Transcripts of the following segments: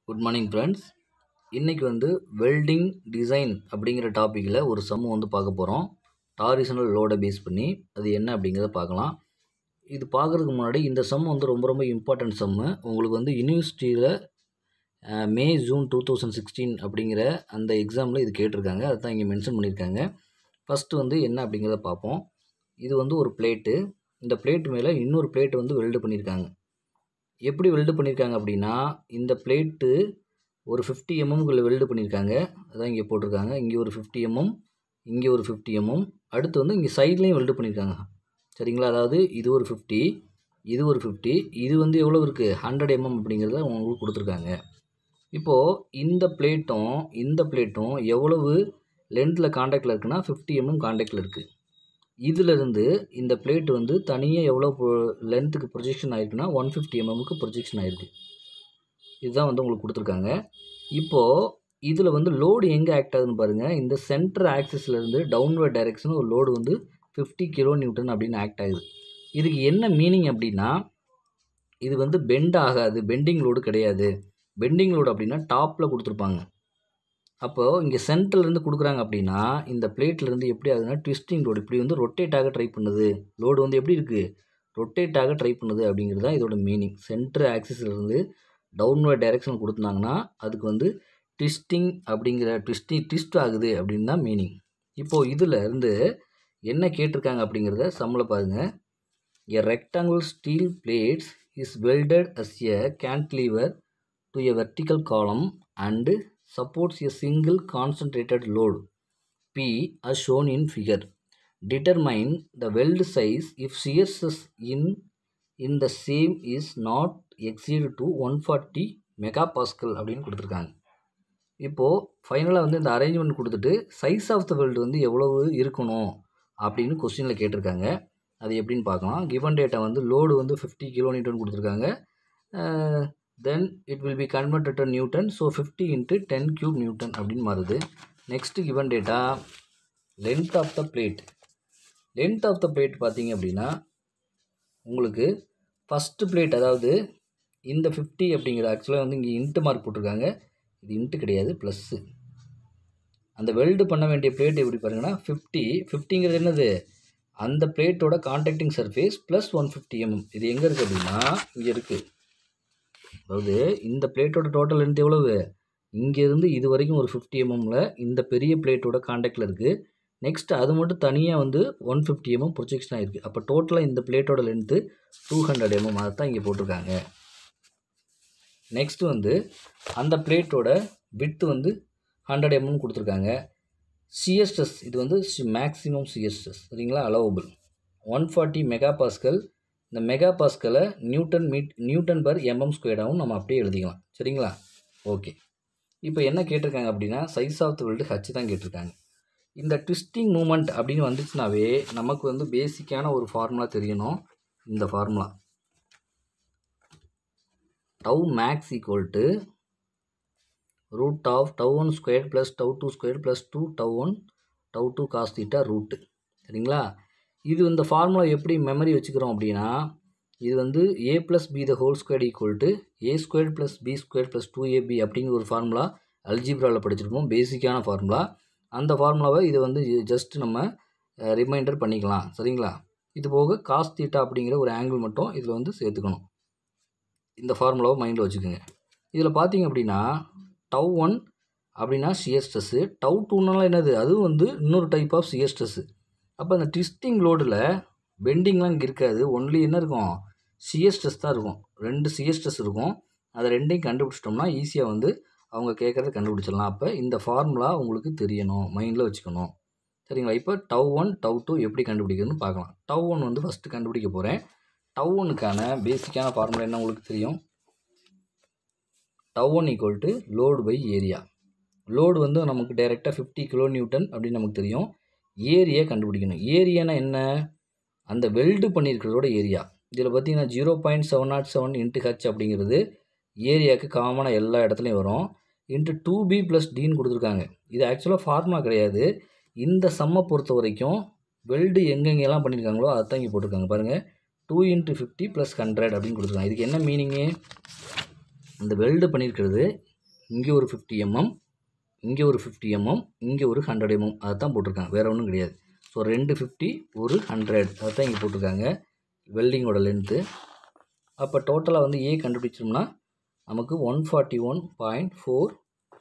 Good morning friends இன்றைக்கி வந்து welding design அப்படிங்கிற டாப்பிக்கில் ஒரு சம்மு வந்து பார்க்க போகிறோம் டாரிசனல் லோடை பேஸ் பண்ணி அது என்ன அப்படிங்கிறத பார்க்கலாம் இது பார்க்குறதுக்கு முன்னாடி இந்த சம் வந்து ரொம்ப ரொம்ப இம்பார்ட்டன்ட் சம்மு உங்களுக்கு வந்து யூனிவர்சிட்டியில் May June two thousand sixteen அப்படிங்கிற அந்த எக்ஸாமில் இது கேட்டிருக்காங்க அதை தான் இங்கே மென்ஷன் பண்ணியிருக்காங்க ஃபஸ்ட்டு வந்து என்ன அப்படிங்கிறத பார்ப்போம் இது வந்து ஒரு பிளேட்டு இந்த பிளேட் மேலே இன்னொரு பிளேட் வந்து வெல்டு பண்ணியிருக்காங்க எப்படி வெல்டு பண்ணியிருக்காங்க அப்படின்னா இந்த பிளேட்டு ஒரு ஃபிஃப்டி எம்எம்குள்ளே வெல்டு பண்ணியிருக்காங்க அதான் இங்கே போட்டிருக்காங்க இங்கே ஒரு ஃபிஃப்டி எம்எம் இங்கே ஒரு ஃபிஃப்டி எம்எம் அடுத்து வந்து இங்கே சைட்லேயும் வெல்டு பண்ணியிருக்காங்க சரிங்களா அதாவது இது ஒரு ஃபிஃப்டி இது ஒரு ஃபிஃப்டி இது வந்து எவ்வளோ இருக்குது ஹண்ட்ரட் எம்எம் அப்படிங்கிறத உங்களுக்கு கொடுத்துருக்காங்க இப்போது இந்த பிளேட்டும் இந்த பிளேட்டும் எவ்வளவு லென்த்தில் காண்டாக்டில் இருக்குன்னா ஃபிஃப்டி எம்எம் காண்டாக்டில் இருக்குது இதிலிருந்து இந்த பிளேட் வந்து தனியாக எவ்வளோ லென்த்துக்கு ப்ரொஜெக்ஷன் ஆயிருக்குன்னா ஒன் ஃபிஃப்டி எம்எம்க்கு ப்ரொஜெக்ஷன் ஆயிருக்கு இதுதான் வந்து உங்களுக்கு கொடுத்துருக்காங்க இப்போது இதில் வந்து லோடு எங்கே ஆக்ட் ஆகுதுன்னு பாருங்கள் இந்த சென்டர் ஆக்சிஸ்லேருந்து டவுன்வர்ட் டைரெக்ஷன் ஒரு லோடு வந்து ஃபிஃப்டி கிலோ நியூட்டன் அப்படின்னு ஆக்ட் ஆகுது இதுக்கு என்ன மீனிங் அப்படின்னா இது வந்து பெண்ட் ஆகாது பெண்டிங் லோடு கிடையாது பெண்டிங் லோடு அப்படின்னா டாப்பில் கொடுத்துருப்பாங்க அப்போது இங்கே சென்டர்லேருந்து கொடுக்குறாங்க அப்படின்னா இந்த பிளேட்லேருந்து எப்படி ஆகுதுன்னா ட்விஸ்டிங் லோடு இப்படி வந்து ரொட்டேட் ஆக ட்ரை பண்ணுது லோடு வந்து எப்படி இருக்குது ரொட்டேட் ஆக ட்ரை பண்ணுது அப்படிங்கிறது தான் இதோட மீனிங் சென்டர் ஆக்சிஸ்லேருந்து டவுன்வர்ட் டைரெக்ஷன் கொடுத்தாங்கன்னா அதுக்கு வந்து ட்விஸ்டிங் அப்படிங்கிற ட்விஸ்டிங் ட்விஸ்ட் ஆகுது அப்படின்னு தான் மீனிங் இப்போது இதில் இருந்து என்ன கேட்டிருக்காங்க அப்படிங்கிறத சம்மில் பாருங்கள் a rectangle steel plates is welded as a cantilever to a vertical column and supports a single concentrated load P as shown in figure. Determine the weld size if shear stress in in the same is not exceed to 140 megapascal அப்படின்னு கொடுத்துருக்காங்க இப்போது ஃபைனலாக வந்து இந்த arrangement கொடுத்துட்டு size of the weld வந்து எவ்வளவு இருக்கணும் அப்படின்னு கொஸ்டினில் கேட்டிருக்காங்க அது எப்படின்னு பார்க்கலாம் கிவன் டேட்டா வந்து லோடு வந்து ஃபிஃப்டி கிலோ நியூட்டன் கொடுத்துருக்காங்க then it will be converted to newton so fifty into ten cube newton அப்படின்னு மாறுது next given data length of the plate length of the plate பார்த்தீங்க அப்படின்னா உங்களுக்கு ஃபஸ்ட்டு பிளேட் அதாவது இந்த ஃபிஃப்டி அப்படிங்கிற ஆக்சுவலாக வந்து இங்கே இன்ட்டு மார்க் போட்டிருக்காங்க இது இன்ட்டு கிடையாது ப்ளஸ்ஸு அந்த வெல்டு பண்ண வேண்டிய பிளேட் எப்படி பாருங்கன்னா ஃபிஃப்டி ஃபிஃப்டிங்கிறது என்னது அந்த பிளேட்டோட contacting surface plus one fifty MM இது எங்கே இருக்குது அப்படின்னா இங்கே இருக்குது அதாவது இந்த பிளேட்டோட டோட்டல் லென்த் எவ்வளவு இங்கேருந்து இது வரைக்கும் ஒரு ஃபிஃப்டி எம்எம்மில் இந்த பெரிய பிளேட்டோட காண்டாக்டில் இருக்குது நெக்ஸ்ட் அது மட்டும் தனியாக வந்து ஒன் ஃபிஃப்டி எம்எம் ப்ரொஜெக்ஷன் ஆகிருக்கு அப்போ டோட்டலாக இந்த பிளேட்டோட லென்த்து டூ ஹண்ட்ரட் எம்எம் அதை தான் இங்கே போட்டிருக்காங்க நெக்ஸ்ட் வந்து அந்த பிளேட்டோட வித்து வந்து ஹண்ட்ரட் எம்எம் கொடுத்துருக்காங்க சிஎஸ்எஸ் இது வந்து மேக்ஸிமம் சிஎஸ்எஸ் சரிங்களா allowable one forty mega pascal இந்த மெகா பாஸ்கலை newton meet newton per MM ஸ்கொயர்டாகவும் நம்ம அப்படியே எழுதிக்கலாம் சரிங்களா ஓகே இப்போ என்ன கேட்டிருக்காங்க அப்படின்னா size of the weld H தான் கேட்டிருக்காங்க இந்த ட்விஸ்டிங் மூமெண்ட் அப்படின்னு வந்துச்சுனாவே நமக்கு வந்து பேசிக்கான ஒரு ஃபார்முலா தெரியணும் இந்த formula tau max equal to root of tau one square plus tau two square plus two tau one tau two cos theta root சரிங்களா இது இந்த ஃபார்முலா எப்படி மெமரி வச்சுக்கிறோம் அப்படின்னா இது வந்து A plus B the whole square equal to A square plus B square plus two AB அப்படிங்கிற ஒரு ஃபார்முலா அல்ஜிப்ராவில் படிச்சிருப்போம் பேசிக்கான ஃபார்முலா அந்த ஃபார்முலாவை இதை வந்து ஜஸ்ட் நம்ம ரிமைண்டர் பண்ணிக்கலாம் சரிங்களா இது போக காஸ் தீட்டா அப்படிங்கிற ஒரு ஆங்கிள் மட்டும் இதில் வந்து சேர்த்துக்கணும் இந்த ஃபார்முலாவை மைண்டில் வச்சுக்கோங்க இதில் பார்த்தீங்க அப்படின்னா டவ் ஒன் அப்படின்னா சிஎஸ் ஸ்ட்ரெஸ்ஸு டவ் டூனால என்னது அதுவும் வந்து இன்னொரு டைப் ஆஃப் சிஎஸ் ஸ்ட்ரெஸ்ஸு அப்போ அந்த ட்விஸ்டிங் லோடில் பெண்டிங்லாம் இங்கே இருக்காது ஒன்லி என்ன இருக்கும் சிஎஸ் ஸ்ட்ரெஸ் தான் இருக்கும் ரெண்டு சிஎஸ் ஸ்ட்ரெஸ் இருக்கும் அதை ரெண்டையும் கண்டுபிடிச்சிட்டோம்னா ஈஸியாக வந்து அவங்க கேட்குறத கண்டுபிடிச்சிடலாம் அப்போ இந்த ஃபார்முலா உங்களுக்கு தெரியணும் மைண்டில் வச்சுக்கணும் சரிங்களா இப்போ டவ் ஒன் டவ் டூ எப்படி கண்டுபிடிக்கிறதுன்னு பார்க்கலாம் டவ் ஒன் வந்து ஃபஸ்ட்டு கண்டுபிடிக்க போகிறேன் டவ் ஒனுக்கான பேசிக்கான ஃபார்முலா என்ன உங்களுக்கு தெரியும் tau one equal to load by area load வந்து நமக்கு டைரெக்டாக ஃபிஃப்டி கிலோ நியூட்டன் அப்படின்னு நமக்கு தெரியும் ஏரியா கண்டுபிடிக்கணும் ஏரியானா என்ன அந்த வெல்டு பண்ணியிருக்கிறதோட ஏரியா இதில் பார்த்தீங்கன்னா zero point seven naught seven into H அப்படிங்கிறது ஏரியாவுக்கு காமனாக எல்லா இடத்துலையும் வரும் இன்ட்டு டூ பி ப்ளஸ் டின்னு கொடுத்துருக்காங்க இது ஆக்சுவலாக ஃபார்முலா கிடையாது இந்த சம்மை பொறுத்த வரைக்கும் வெல்டு எங்கெங்கெல்லாம் பண்ணியிருக்காங்களோ அதை தான் இங்கே போட்டிருக்காங்க பாருங்கள் two into fifty plus hundred அப்படின்னு கொடுத்துருக்காங்க இதுக்கு என்ன மீனிங்கு இந்த வெல்டு பண்ணியிருக்கிறது இங்கே ஒரு ஃபிஃப்டி எம்எம் இங்கே ஒரு ஃபிஃப்டி எம்எம் இங்கே ஒரு ஹண்ட்ரட் எம்எம் அதை தான் போட்டிருக்காங்க வேறு ஒன்றும் கிடையாது ஸோ ரெண்டு ஃபிஃப்டி ஒரு ஹண்ட்ரட் அதை தான் இங்கே போட்டிருக்காங்க வெல்டிங்கோட லென்த்து அப்போ டோட்டலாக வந்து ஏ கண்டுபிடிச்சோம்னா நமக்கு one forty one point four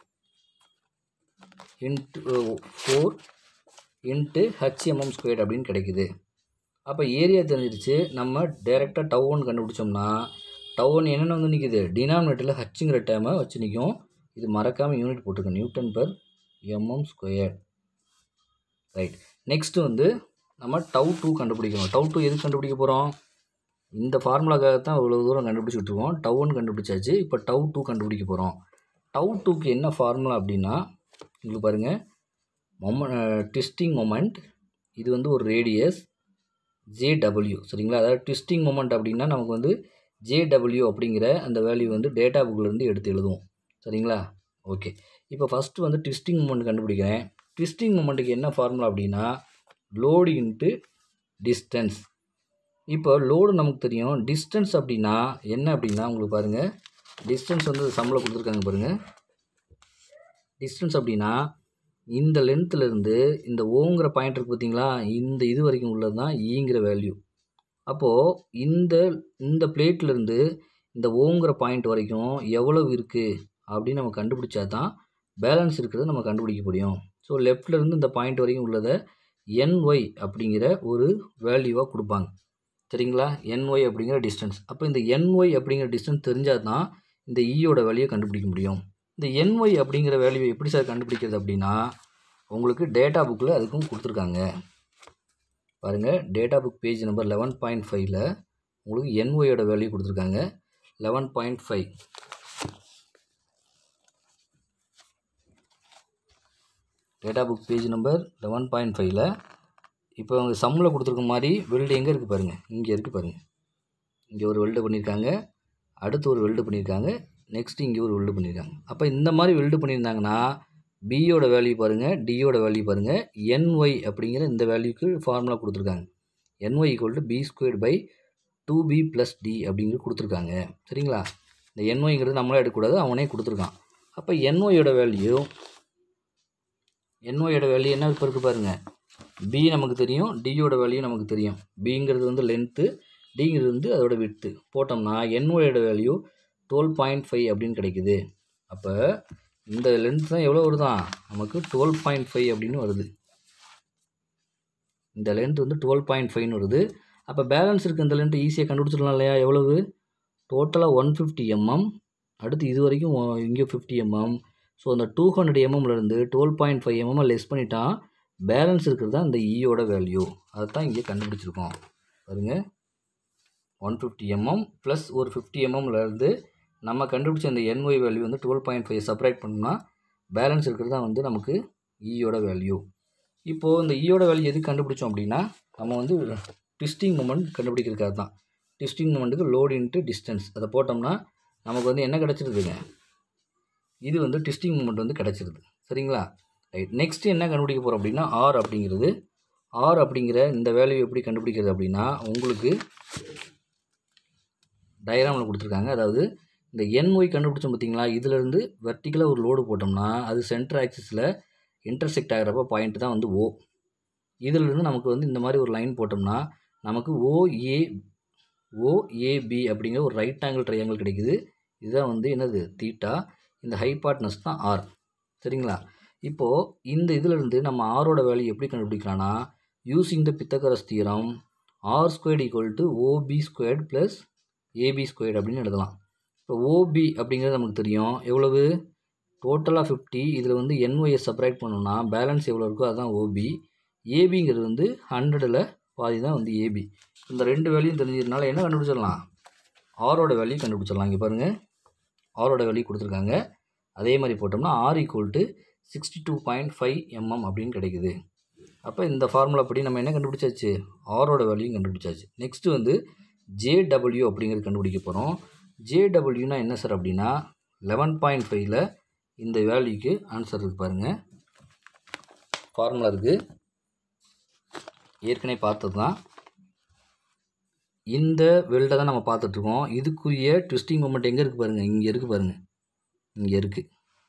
into four into H MM square அப்படின்னு கிடைக்குது அப்போ ஏரியா தெரிஞ்சிருச்சு நம்ம டேரெக்டாக டவுன் கண்டுபிடிச்சோம்னா டவுன் என்னென்ன வந்து நிற்கிது டினாமினேட்டரில் ஹச்சுங்கிற டேமை வச்சு நிற்கும் இது மறக்காமல் யூனிட் போட்டிருக்கோம் newton per MM square right next வந்து நம்ம டவு டூ கண்டுபிடிக்கணும் டவு டூ எதுக்கு கண்டுபிடிக்க போகிறோம் இந்த ஃபார்முலாக்காக தான் இவ்வளோ தூரம் கண்டுபிடிச்சிட்டு இருக்கோம் டவு ஒன் கண்டுபிடிச்சாச்சு இப்போ டவு டூ கண்டுபிடிக்க போகிறோம் டவு டூக்கு என்ன ஃபார்முலா அப்படின்னா உங்களுக்கு பாருங்கள் மொம ட்விஸ்டிங் மொமெண்ட் இது வந்து ஒரு ரேடியஸ் ஜேடபிள்யூ சரிங்களா அதாவது ட்விஸ்டிங் மொமெண்ட் அப்படின்னா நமக்கு வந்து ஜேடபிள்யூ அப்படிங்கிற அந்த வேல்யூ வந்து டேட்டா புக்கிலேருந்து எடுத்து எழுதுவோம் சரிங்களா ஓகே இப்போ ஃபஸ்ட்டு வந்து ட்விஸ்டிங் மொமெண்ட் கண்டுபிடிக்கிறேன் ட்விஸ்டிங் மொமெண்ட்டுக்கு என்ன ஃபார்முலா அப்படின்னா லோடு இன்ட்டு டிஸ்டன்ஸ் இப்போ லோடு நமக்கு தெரியும் டிஸ்டன்ஸ் அப்படின்னா என்ன அப்படின்னா உங்களுக்கு பாருங்கள் டிஸ்டன்ஸ் வந்து சம்பளம் கொடுத்துருக்காங்க பாருங்கள் டிஸ்டன்ஸ் அப்படின்னா இந்த லென்த்துலேருந்து இந்த ஓங்கிற பாயிண்ட் இருக்குது பார்த்தீங்களா இந்த இது வரைக்கும் உள்ளது தான் ஈங்கிற வேல்யூ அப்போது இந்த இந்த பிளேட்லேருந்து இந்த ஓங்கிற பாயிண்ட் வரைக்கும் எவ்வளவு இருக்குது அப்படின்னு நம்ம கண்டுபிடிச்சா தான் பேலன்ஸ் இருக்கிறத நம்ம கண்டுபிடிக்க முடியும் ஸோ லெஃப்ட்லேருந்து இந்த பாயிண்ட் வரைக்கும் உள்ளதை என்ஒய் அப்படிங்கிற ஒரு வேல்யூவாக கொடுப்பாங்க சரிங்களா என்ஒய் அப்படிங்கிற டிஸ்டன்ஸ் அப்போ இந்த என்ஒய் அப்படிங்கிற டிஸ்டன்ஸ் தெரிஞ்சால் தான் இந்த ஈயோட வேல்யூயை கண்டுபிடிக்க முடியும் இந்த என்ஒய் அப்படிங்கிற வேல்யூவை எப்படி சார் கண்டுபிடிக்கிறது அப்படின்னா உங்களுக்கு டேட்டா புக்கில் அதுக்கும் கொடுத்துருக்காங்க பாருங்கள் data book page number eleven point ஃபைவ்ல உங்களுக்கு என்ஒயோட வேல்யூ கொடுத்துருக்காங்க eleven point five data book page number eleven point ஃபைவ்ல இப்போ அவங்க சம்மில் கொடுத்துருக்க மாதிரி வெல்டு எங்கே இருக்குது பாருங்கள் இங்கே இருக்குது பாருங்கள் இங்கே ஒரு வெல்டு பண்ணியிருக்காங்க அடுத்து ஒரு வெல்டு பண்ணியிருக்காங்க நெக்ஸ்ட் இங்கே ஒரு வெல்டு பண்ணியிருக்காங்க அப்போ இந்த மாதிரி வெல்டு பண்ணியிருந்தாங்கன்னா பியோட வேல்யூ பாருங்கள் டியோட வேல்யூ பாருங்கள் என்ஒய் அப்படிங்கிற இந்த வேல்யூக்கு ஃபார்முலா கொடுத்துருக்காங்க NY equal to B square by two B plus D அப்படிங்கிறது கொடுத்துருக்காங்க சரிங்களா இந்த என்ஒய்ங்கிறது நம்மளே எடுக்கக்கூடாது அவனே கொடுத்துருக்கான் அப்போ என்ஒயோட வேல்யூ என்ஒயோட வேல்யூ என்ன இப்போ இருக்குது பாருங்கள் பி நமக்கு தெரியும் டியோட வேல்யூ நமக்கு தெரியும் பிங்கிறது வந்து லென்த்து டிங்கிறது வந்து அதோட விட்டு போட்டோம்னா என்ஒயோட வேல்யூ டுவெல் பாயிண்ட் ஃபைவ் அப்படின்னு கிடைக்குது அப்போ இந்த லென்த் தான் எவ்வளோ வருதான் நமக்கு டுவெல் பாயிண்ட் ஃபைவ் அப்படின்னு வருது இந்த லென்த் வந்து டுவெல் பாயிண்ட் ஃபைவ்னு வருது அப்போ பேலன்ஸ் இருக்க இந்த லென்த் ஈஸியாக கண்டுபிடிச்சிடலாம் இல்லையா எவ்வளவு டோட்டலாக ஒன் ஃபிஃப்டி எம்எம் அடுத்து இது வரைக்கும் ஒ- இங்கே ஃபிஃப்டி எம்எம் ஸோ அந்த டூ ஹண்ட்ரட் எம்எம்லேருந்து twelve point five MM less பண்ணிட்டான் பேலன்ஸ் இருக்கிறது தான் இந்த ஈயோட வேல்யூ அதை தான் இங்கே கண்டுபிடிச்சிருக்கோம் பாருங்க ஒன் ஃபிஃப்டி எம்எம் ப்ளஸ் ஒரு ஃபிஃப்டி எம்எம்லேருந்து நம்ம கண்டுபிடிச்ச அந்த என்ஒய் வேல்யூ வந்து டுவெல் பாயிண்ட் ஃபைவ் செப்பரேட் பண்ணோம்னா பேலன்ஸ் இருக்கிறது தான் வந்து நமக்கு ஈயோட வேல்யூ இப்போது இந்த ஈயோட வேல்யூ எதுக்கு கண்டுபிடிச்சோம் அப்படின்னா நம்ம வந்து ட்விஸ்டிங் மூமெண்ட் கண்டுபிடிக்கிறதுக்காக தான் ட்விஸ்டிங் மூமெண்ட்டுக்கு லோடு இன்ட்டு டிஸ்டன்ஸ் அதை போட்டோம்னா நமக்கு வந்து என்ன கிடச்சிருதுங்க இது வந்து ட்விஸ்டிங் மூமெண்ட் வந்து கிடச்சிருது சரிங்களா ரைட் நெக்ஸ்ட் என்ன கண்டுபிடிக்க போகிறோம் அப்படின்னா ஆர் அப்படிங்கிறது ஆர் அப்படிங்கிற இந்த வேல்யூ எப்படி கண்டுபிடிக்கிறது அப்படின்னா உங்களுக்கு டயக்ராமில் கொடுத்துருக்காங்க அதாவது இந்த என்ஒய் கண்டுபிடிச்சோம் பார்த்தீங்களா இதுலேருந்து வெர்டிக்கலாக ஒரு லோடு போட்டோம்னா அது சென்டர் ஆக்சிஸில் இன்டர்செக்ட் ஆகிறப்ப பாயிண்ட் தான் வந்து ஓ இதிலிருந்து நமக்கு வந்து இந்த மாதிரி ஒரு லைன் போட்டோம்னா நமக்கு ஓஏ ஓஏபி அப்படிங்கிற ஒரு ரைட் ஆங்கிள் ட்ரையாங்கிள் கிடைக்குது இதுதான் வந்து என்னது தீட்டா இந்த ஹைபாட்னஸ் தான் ஆர் சரிங்களா இப்போது இந்த இதிலிருந்து நம்ம ஆரோட வேல்யூ எப்படி கண்டுபிடிக்கலாம்னா using the Pythagoras theorem R squared equal to OB squared plus AB squared அப்படின்னு எழுதலாம் இப்போ ஓபி அப்படிங்கிறது நமக்கு தெரியும் எவ்வளவு டோட்டலாக ஃபிஃப்டி இதில் வந்து என்ஒயை செப்பரேட் பண்ணோம்னா பேலன்ஸ் எவ்வளோ இருக்கோ அதுதான் ஓபி ஏபிங்கிறது வந்து ஹண்ட்ரடில் பாதி தான் வந்து ஏபி இந்த ரெண்டு வேல்யூயும் தெரிஞ்சதுனால என்ன கண்டுபிடிச்சிடலாம் ஆரோட வேல்யூ கண்டுபிடிச்சிடலாம் இங்கே பாருங்கள் ஆரோட வேல்யூ கொடுத்துருக்காங்க அதே மாதிரி போட்டோம்னா R equal to sixty two point five MM அப்படின்னு கிடைக்குது அப்போ இந்த ஃபார்முலா படி நம்ம என்ன கண்டுபிடிச்சாச்சு ஆரோட வேல்யூ கண்டுபிடிச்சாச்சு நெக்ஸ்ட்டு வந்து ஜேடபிள்யூ அப்படிங்கிறது கண்டுபிடிக்க போகிறோம் ஜேடபிள்யூனா என்ன சார் அப்படின்னா லெவன் பாயிண்ட் ஃபைவ்ல இந்த வேல்யூக்கு ஆன்சர் இருக்கு பாருங்கள் ஃபார்முலா இருக்குது ஏற்கனவே பார்த்தது தான் இந்த வெல்டை தான் நம்ம பார்த்துட்ருக்கோம் இதுக்குரிய ட்விஸ்டிங் மூமெண்ட் எங்கே இருக்குது பாருங்கள் இங்கே இருக்குது பாருங்கள் இங்கே இருக்குது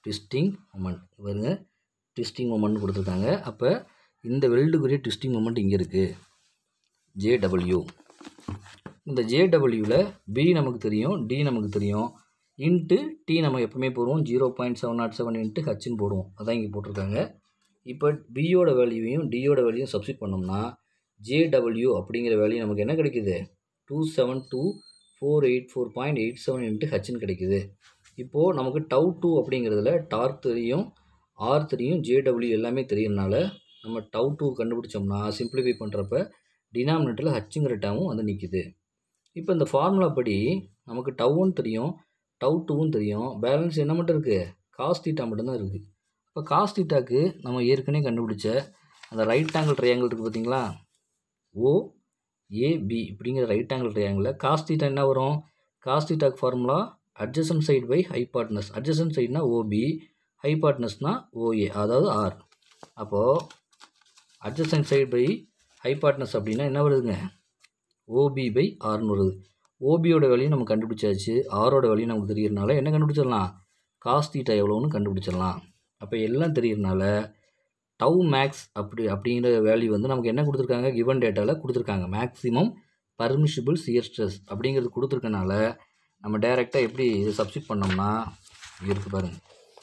ட்விஸ்டிங் மொமெண்ட் பாருங்க ட்விஸ்டிங் மொமெண்ட் கொடுத்துருக்காங்க அப்போ இந்த வெல்டுக்குரிய ட்விஸ்டிங் மொமெண்ட் இங்கே இருக்குது ஜேடபிள்யூ இந்த ஜேடபிள்யூவில் பி நமக்கு தெரியும் டி நமக்கு தெரியும் இன்ட்டு டி நம்ம எப்பவுமே போடுவோம் zero point seven naught seven into ஹச்னு போடுவோம் அதான் இங்கே போட்டிருக்காங்க இப்போ பியோட வேல்யூவையும் டியோட வேல்யூயும் சப்ஸ்டிட் பண்ணோம்னா ஜேடபிள்யூ அப்படிங்கிற வேல்யூ நமக்கு என்ன கிடைக்குது two seven two four eight four point eight seven into ஹச்னு கிடைக்குது இப்போது நமக்கு டவு டூ அப்படிங்கிறதுல டார்க் தெரியும் ஆர் தெரியும் ஜேடபிள்யூ எல்லாமே தெரியறனால நம்ம டவு டூ கண்டுபிடிச்சோம்னா சிம்பிளிஃபை பண்ணுறப்ப டினாமினேட்டரில் ஹச்சுங்கிற டேமும் வந்து நிற்கிது இப்போ இந்த ஃபார்முலா படி நமக்கு டவுன்னு தெரியும் டவு டூவும் தெரியும் பேலன்ஸ் என்ன மட்டும் இருக்குது காஸ் தீட்டா மட்டும்தான் இருக்குது இப்போ காஸ் தீட்டாக்கு நம்ம ஏற்கனவே கண்டுபிடிச்ச அந்த ரைட் ஆங்கிள் ட்ரையாங்கிள் இருக்குது பார்த்தீங்களா ஓ ஏபி இப்படிங்கிற ரைட் ஆங்கிள் ட்ரையாங்கிளில் காஸ் தீட்டா என்ன வரும் காஸ் தீட்டாக்கு formula adjacent side by hypotenuse adjacent சைடுனா ஓபி ஹைபாட்னஸ்னால் ஓஏ அதாவது ஆர் அப்போது அட்ஜசன் சைடு பை ஹைபாட்னஸ் அப்படின்னா என்ன வருதுங்க ஓபி பை ஆர்னு வருது ஓபியோட வேல்யூ நம்ம கண்டுபிடிச்சாச்சு ஆரோட வேல்யூ நமக்கு தெரியறனால என்ன கண்டுபிடிச்சிடலாம் காஸ் தீட்டா எவ்வளோன்னு கண்டுபிடிச்சிடலாம் அப்போ எல்லாம் தெரியறனால டவு மேக்ஸ் அப்படி அப்படிங்கிற வேல்யூ வந்து நமக்கு என்ன கொடுத்துருக்காங்க கிவன் டேட்டாவில் கொடுத்துருக்காங்க மேக்ஸிமம் பர்மிஷிபிள் சியர் ஸ்ட்ரெஸ் அப்படிங்கிறது கொடுத்துருக்கனால நம்ம டைரெக்டாக எப்படி இதை சப்ஸ்டிட் பண்ணோம்னா இங்க இருக்கு பாருங்க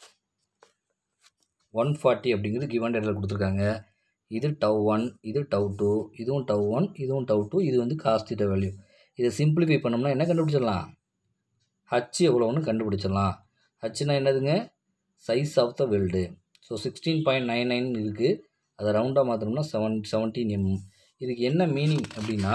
ஒன் ஃபார்ட்டி அப்படிங்கிறது கிவன் டேட்டாவில் கொடுத்துருக்காங்க இது டவ் ஒன் இது டவ் டூ இதுவும் டவ் ஒன் இதுவும் டவ் டூ இது வந்து காஸ் தீட்டா வேல்யூ இதை சிம்பிளிஃபை பண்ணோம்னா என்ன கண்டுபிடிச்சிடலாம் ஹச் எவ்வளோன்னு கண்டுபிடிச்சிடலாம் ஹச்னா என்னதுங்க size of the weld so sixteen point nine nine இருக்குது அதை ரவுண்டாக மாற்றணும்னா செவன் செவன்டீன் எம் இதுக்கு என்ன மீனிங் அப்படின்னா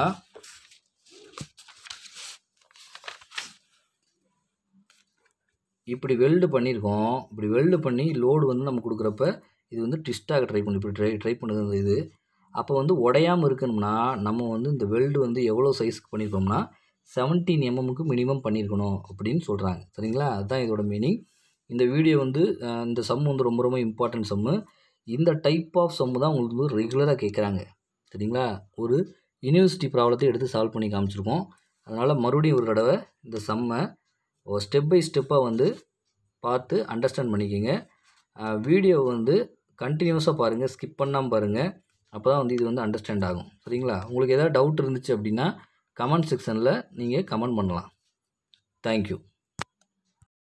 இப்படி வெல்டு பண்ணியிருக்கோம் இப்படி வெல்டு பண்ணி லோடு வந்து நம்ம கொடுக்குறப்ப இது வந்து ட்விஸ்டாக ட்ரை பண்ணி இப்படி ட்ரை ட்ரை பண்ணுது இந்த இது அப்போ வந்து உடையாமல் இருக்கணும்னா நம்ம வந்து இந்த வெல்டு வந்து எவ்வளோ சைஸ்க்கு பண்ணியிருக்கோம்னா செவன்டீன் எம்எம்முக்கு மினிமம் பண்ணியிருக்கணும் அப்படின்னு சொல்கிறாங்க சரிங்களா அதுதான் இதோட மீனிங் இந்த வீடியோ வந்து அஹ், இந்த சம் வந்து ரொம்ப ரொம்ப இம்பார்ட்டன்ட் சம்மு இந்த டைப் ஆஃப் சம்மு தான் உங்களுக்கு வந்து ரெகுலராக கேட்குறாங்க சரிங்களா ஒரு யூனிவர்சிட்டி ப்ராப்ளத்தை எடுத்து சால்வ் பண்ணி காமிச்சிருக்கோம் அதனால் மறுபடியும் ஒரு தடவை இந்த சம்மை ஸ்டெப் பை ஸ்டெப்பாக வந்து பார்த்து அண்டர்ஸ்டாண்ட் பண்ணிக்கோங்க வீடியோ வந்து கண்டினியூஸாக பாருங்கள் ஸ்கிப் பண்ணாமல் பாருங்கள் அப்போ தான் வந்து இது வந்து அண்டர்ஸ்டாண்ட் ஆகும் சரிங்களா உங்களுக்கு ஏதாவது டவுட் இருந்துச்சு அப்படின்னா கமெண்ட் செக்ஷனில் நீங்கள் கமெண்ட் பண்ணலாம் தேங்க்யூ